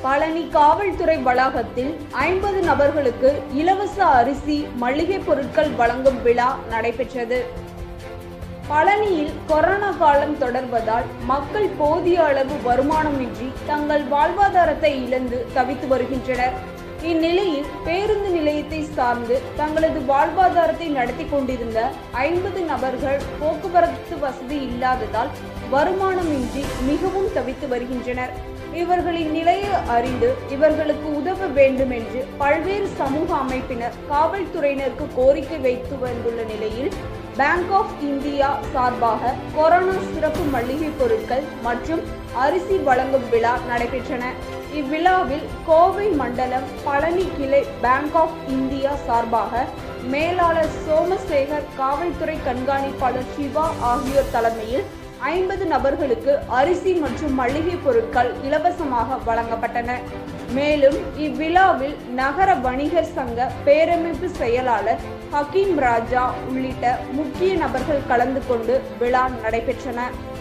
பழனி காவல்துறை வளாகத்தில் ஐம்பது நபர்களுக்கு இலவச அரிசி மளிகை பொருட்கள் வழங்கும் விழா நடைபெற்றது பழனியில் கொரோனா காலம் தொடர்வதால் மக்கள் போதிய அளவு வருமானமின்றி தங்கள் வாழ்வாதாரத்தை இழந்து தவித்து வருகின்றனர் இந்நிலையில் பேருந்து நிலையத்தை சார்ந்து தங்களது வாழ்வாதாரத்தை நடத்தி கொண்டிருந்த ஐம்பது நபர்கள் போக்குவரத்து வசதி இல்லாததால் வருமானமின்றி மிகவும் தவித்து வருகின்றனர் இவர்களின் நிலையை அறிந்து இவர்களுக்கு உதவ வேண்டும் என்று பல்வேறு சமூக அமைப்பினர் காவல்துறையினருக்கு கோரிக்கை வைத்து வந்துள்ள நிலையில் பேங்க் ஆஃப் இந்தியா சார்பாக கொரோனா சிறப்பு மளிகை பொருட்கள் மற்றும் அரிசி வழங்கும் விழா நடைபெற்றன இவ்விழாவில் கோவை மண்டலம் பழனி கிளை பேங்க் ஆஃப் இந்தியா சார்பாக மேலாளர் சோமசேகர் காவல்துறை கண்காணிப்பாளர் சிவா ஆகியோர் தலைமையில் ஐம்பது நபர்களுக்கு அரிசி மற்றும் மளிகை பொருட்கள் இலவசமாக வழங்கப்பட்டன மேலும் இவ்விழாவில் நகர வணிகர் சங்க பேரமைப்பு செயலாளர் ஹக்கீம் ராஜா உள்ளிட்ட முக்கிய நபர்கள் கலந்து கொண்டு விழா நடைபெற்றன